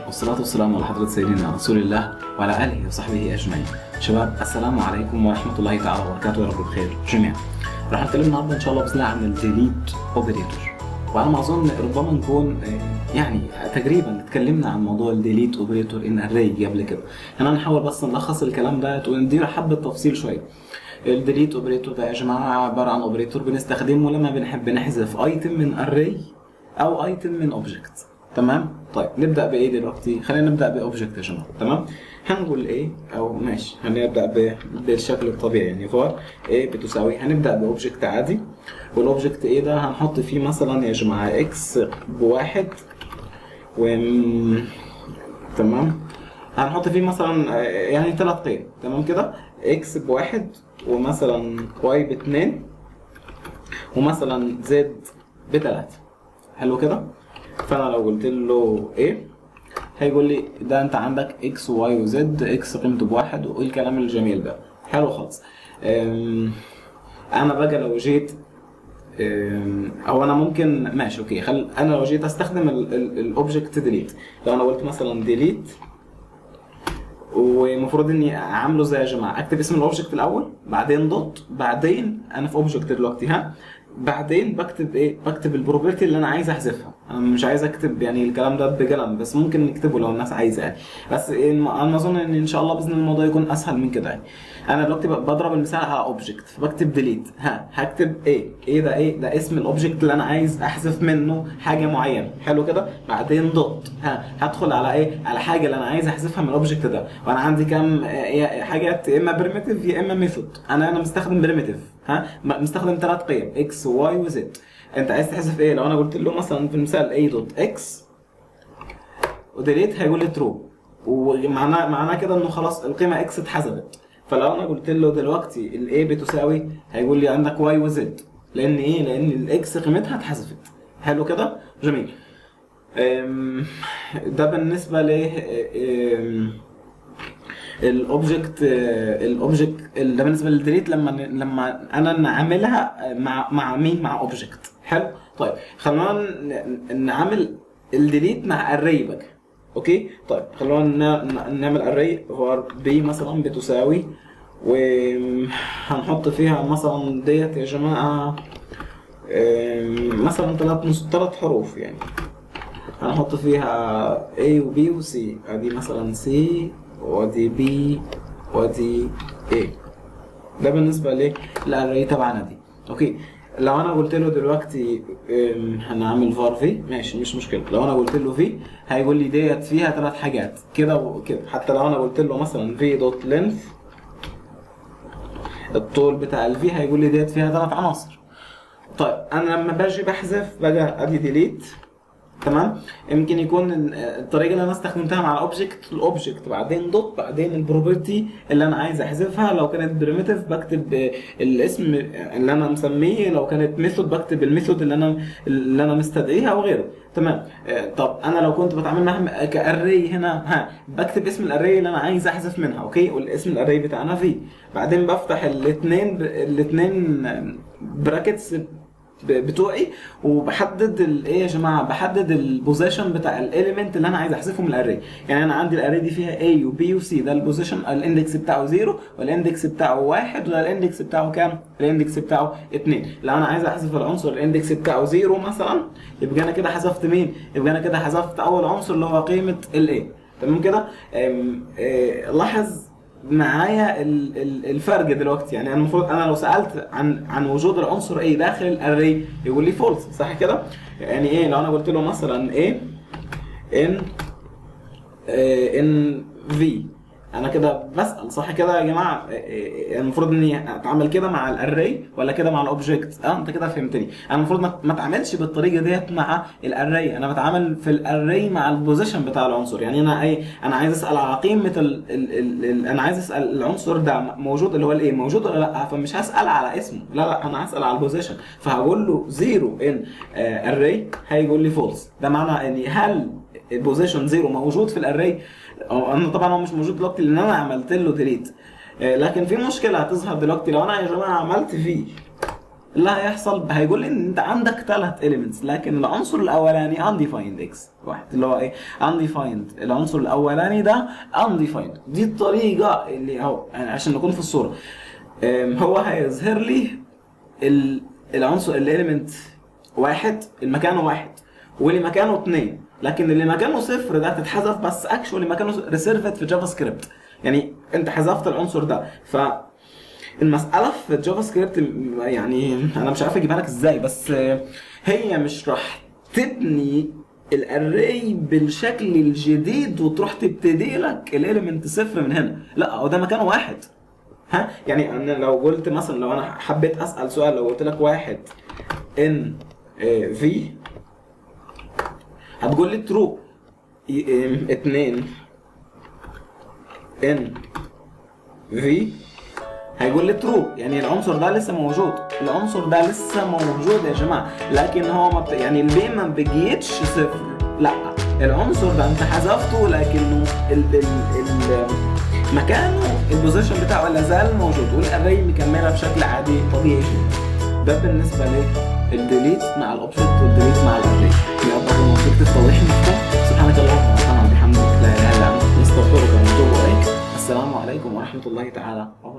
والصلاة والسلام على حضرة سيدنا رسول الله وعلى آله وصحبه أجمعين. شباب السلام عليكم ورحمة الله تعالى وبركاته يا رب بخير جميعا. راح نتكلم النهارده إن شاء الله بإذن الله عن الديليت أوبريتور. وعلى ما أظن ربما نكون آه، يعني تقريبا اتكلمنا عن موضوع الديليت أوبريتور إن أري قبل كده. هنا نحاول بس نلخص الكلام ده وندير حبة تفصيل شوية. الديليت اوبريتور ده يا جماعه عباره عن اوبريتور بنستخدمه لما بنحب نحذف ايتم من اري او ايتم من اوبجكت تمام طيب نبدا بايه دلوقتي خلينا نبدا باوبجكت يا جماعه تمام هنقول ايه او ماشي هنبدا ب- بالشكل الطبيعي يعني فور ايه بتساوي هنبدا باوبجكت عادي والاوبجكت ايه ده هنحط فيه مثلا يا جماعه اكس بواحد و تمام هنحط فيه مثلا آه، يعني ثلاث قيم تمام كده اكس بواحد ومثلا واي باتنين ومثلا زد بتلاتة حلو كده فانا لو قلت له ايه هيقول لي ده انت عندك اكس وواي وزد اكس قيمته بواحد والكلام الجميل ده حلو خالص أم، انا بقى لو جيت أم، او انا ممكن ماشي اوكي خل انا لو جيت استخدم الاوبجكت ديليت لو انا قلت مثلا ديليت ومفروض اني اعمله زي يا جماعه اكتب اسم الاوبجكت الاول بعدين دوت بعدين انا في اوبجكت دلوقتي ها بعدين بكتب ايه بكتب البروبرتي اللي انا عايز احذفها انا مش عايز اكتب يعني الكلام ده بقلم بس ممكن نكتبه لو الناس عايزه يعني بس إيه انا اظن ان ان شاء الله باذن الله الموضوع يكون اسهل من كده يعني انا دلوقتي ب- بضرب المثال على اوبجكت فبكتب ديليت ها هكتب ايه ايه ده ايه ده اسم الاوبجكت اللي انا عايز احذف منه حاجه معينه حلو كده بعدين دوت ها هدخل على ايه على حاجه اللي انا عايز احذفها من الاوبجكت ده وانا عندي كام آه، يا- حاجات يا اما بريمتيف يا اما ميثود انا انا مستخدم بريمتيف ها م- مستخدم ثلاث قيم اكس وواي وزد انت عايز تحذف ايه لو انا قلت له مثلا في المثال a دوت اكس وديليت هيقول لي ترو ومعناه معناه كده انه خلاص القيمه اكس اتحذفت فلو انا قلت له دلوقتي الاي بتساوي هيقول لي عندك واي وزد لان ايه لان الاكس قيمتها اتحذفت حلو كده جميل أم، ده بالنسبه ل أم، الاوبجكت الاوبجكت ده بالنسبه للديليت لما لما انا نعملها مع مع مين مع اوبجكت حلو طيب خلونا ن- نعمل الديليت مع اري بقى اوكي طيب خلونا ن- ن- نعمل اري هو بي مثلا بتساوي وهنحط فيها مثلا ديت يا جماعه أم، مثلا ثلاث ثلاث حروف يعني هنحط فيها A و B و C ادي مثلا C وادي B وادي A ده بالنسبة ليه للأري تبعنا دي اوكي لو انا قلت له دلوقتي أم، هنعمل var v ماشي مش مشكلة لو انا قلت له v هيقول لي ديت فيها ثلاث حاجات كده وكده حتى لو انا قلت له مثلا v دوت length الطول بتاع ال v هيقول لي ديت فيها ثلاث عناصر طيب انا لما باجي بحذف بقى ادي ديليت تمام يمكن يكون ال- الطريقه اللي انا استخدمتها مع الاوبجكت الاوبجكت بعدين دوت بعدين البروبرتي اللي انا عايز احذفها لو كانت بريمتيف بكتب آه، الاسم اللي انا مسميه لو كانت ميثود بكتب الميثود اللي انا اللي انا مستدعيها او غيره تمام آه، طب انا لو كنت بتعامل معاها كاري هنا ها بكتب اسم الاري اللي انا عايز احذف منها اوكي والاسم الاري بتاعنا في بعدين بفتح الاثنين الاثنين براكتس ب- بتوعي وبحدد الايه يا جماعه بحدد البوزيشن بتاع الاليمنت اللي انا عايز احذفه من الاري يعني انا عندي الاري دي فيها A وبي وسي ده البوزيشن الاندكس بتاعه 0 والاندكس بتاعه 1 وده الاندكس بتاعه كام الاندكس بتاعه 2 لو انا عايز احذف العنصر الاندكس بتاعه 0 مثلا يبقى انا كده حذفت مين يبقى انا كده حذفت اول عنصر اللي هو قيمه الاي تمام كده أم، آه، لاحظ معايا ال- ال- الفرق دلوقتي يعني انا المفروض انا لو سالت عن عن وجود العنصر ايه داخل الاري يقول لي فولس صح كده يعني ايه لو انا قلت له مثلا ايه ان ان في انا كده بسال صح كده يا جماعه إيه- إيه- المفروض اني اتعامل كده مع الاري ولا كده مع الاوبجكت اه انت كده فهمتني انا المفروض ما ما اتعاملش بالطريقه ديت مع الاري انا بتعامل في الاري مع البوزيشن بتاع العنصر يعني انا ايه انا عايز اسال على قيمه ال ال ال ال انا عايز اسال العنصر ده موجود اللي هو الايه موجود ولا لا فمش هسال على اسمه لا لا انا هسال على البوزيشن فهقول له زيرو ان اري هيقول لي فولس ده معنى ان هل البوزيشن زيرو موجود في الاري انا طبعا هو مش موجود دلوقتي لان انا عملت له ديليت لكن في مشكله هتظهر دلوقتي لو انا يا جماعه عملت فيه اللي هيحصل هيقول لي ان انت عندك ثلاث اليمنتس لكن العنصر الاولاني undefined اكس واحد اللي هو ايه undefined العنصر الاولاني ده undefined دي الطريقه اللي اهو يعني عشان نكون في الصوره أم، هو هيظهر لي ال- العنصر الاليمنت واحد المكان واحد واللي مكانه اثنين لكن اللي مكانه صفر ده تتحذف بس اكشولي مكانه ريسيرفد في جافا سكريبت يعني انت حذفت العنصر ده ف المسألة في الجافا سكريبت م- يعني أنا مش عارف أجيبها لك إزاي بس آه، هي مش راح تبني الاري بالشكل الجديد وتروح تبتدي لك الاليمنت صفر من هنا لا هو ده مكان واحد ها يعني انا لو قلت مثلا لو انا حبيت اسال سؤال لو قلت لك واحد ان في هتقول لي ترو اتنين ان في هيقول لي ترو يعني العنصر ده لسه موجود العنصر ده لسه موجود يا جماعه لكن هو ما بت... يعني البي ما بقيتش صفر لا العنصر ده انت حذفته لكنه ال... ال... ال... مكانه البوزيشن بتاعه لا زال موجود والاري مكمله بشكل عادي طبيعي جدا ده بالنسبه للديليت مع الاوبجكت والديليت مع الاري يا برضه منطقه التوضيح المفتوح سبحانك اللهم وبحمدك لا اله الا انت نستغفرك ونتوب اليك السلام عليكم ورحمه الله تعالى وبركاته